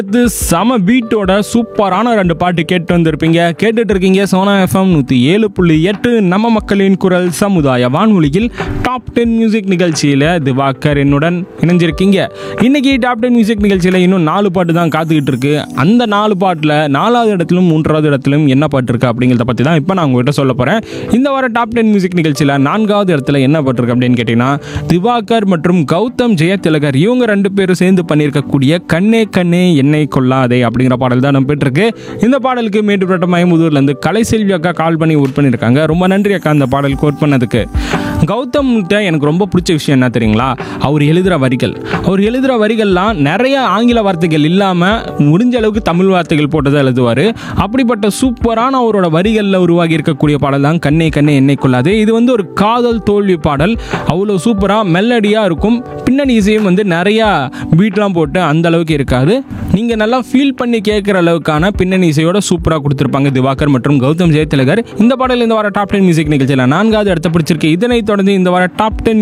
இது சம பீட்டோட சூப்பரான ரெண்டு பாட்டு கேட்டு வந்திருப்பீங்க கேட்டுட்டு இருக்கீங்க சோனா எஃப்எம் நூற்றி ஏழு புள்ளி எட்டு நம்ம மக்களின் குரல் சமுதாய வானொலியில் டாப் டென் மியூசிக் நிகழ்ச்சியில் திவாகர் என்னுடன் இணைஞ்சிருக்கீங்க இன்னைக்கு டாப் டென் மியூசிக் நிகழ்ச்சியில் இன்னும் நாலு பாட்டு தான் காத்துக்கிட்டு இருக்கு அந்த நாலு பாட்டில் நாலாவது இடத்திலும் மூன்றாவது இடத்திலும் என்ன பாட்டு இருக்கு அப்படிங்கிறத பற்றி தான் இப்போ நான் உங்ககிட்ட சொல்ல போகிறேன் இந்த வார டாப் டென் மியூசிக் நிகழ்ச்சியில் நான்காவது இடத்துல என்ன பாட்டு இருக்கு அப்படின்னு கேட்டிங்கன்னா திவாகர் மற்றும் கௌதம் ஜெயதிலகர் இவங்க ரெண்டு பேரும் சேர்ந்து பண்ணியிருக்கக்கூடிய கண்ணே கண்ணே என்னை கொள்ளாதே அப்படிங்கிற பாடல் தான் நம்ம பெற்றிருக்கு இந்த பாடலுக்கு மேட்டுப்பட்ட மயமுதூர்லேருந்து கலைசெல்வி அக்கா கால் பண்ணி ஓட் பண்ணியிருக்காங்க ரொம்ப நன்றி அக்கா அந்த பாடல் கோட் பண்ணதுக்கு கௌதம்கிட்ட எனக்கு ரொம்ப பிடிச்ச விஷயம் என்ன தெரியுங்களா அவர் எழுதுகிற வரிகள் அவர் எழுதுகிற வரிகள்லாம் நிறைய ஆங்கில வார்த்தைகள் இல்லாமல் முடிஞ்ச அளவுக்கு தமிழ் வார்த்தைகள் போட்டு தான் எழுதுவார் அப்படிப்பட்ட சூப்பரான அவரோட வரிகளில் உருவாகி இருக்கக்கூடிய பாடல் தான் கண்ணே கண்ணே என்னை கொள்ளாது இது வந்து ஒரு காதல் தோல்வி பாடல் அவ்வளோ சூப்பராக மெல்லடியாக இருக்கும் பின்னணி இசையும் வந்து நிறையா பீட்லாம் போட்டு அந்த அளவுக்கு இருக்காது நீங்கள் நல்லா ஃபீல் பண்ணி கேட்குற அளவுக்கான பின்னணி இசையோட சூப்பராக கொடுத்துருப்பாங்க திவாகர் மற்றும் கௌதம் ஜெயதிலகர் இந்த பாடல் இந்த வார டாப் டென் மியூசிக் நிகழ்ச்சியில் நான்காவது இடத்த பிடிச்சிருக்கு இதனைத் தொடர்ந்து இந்த வார டாப் டென்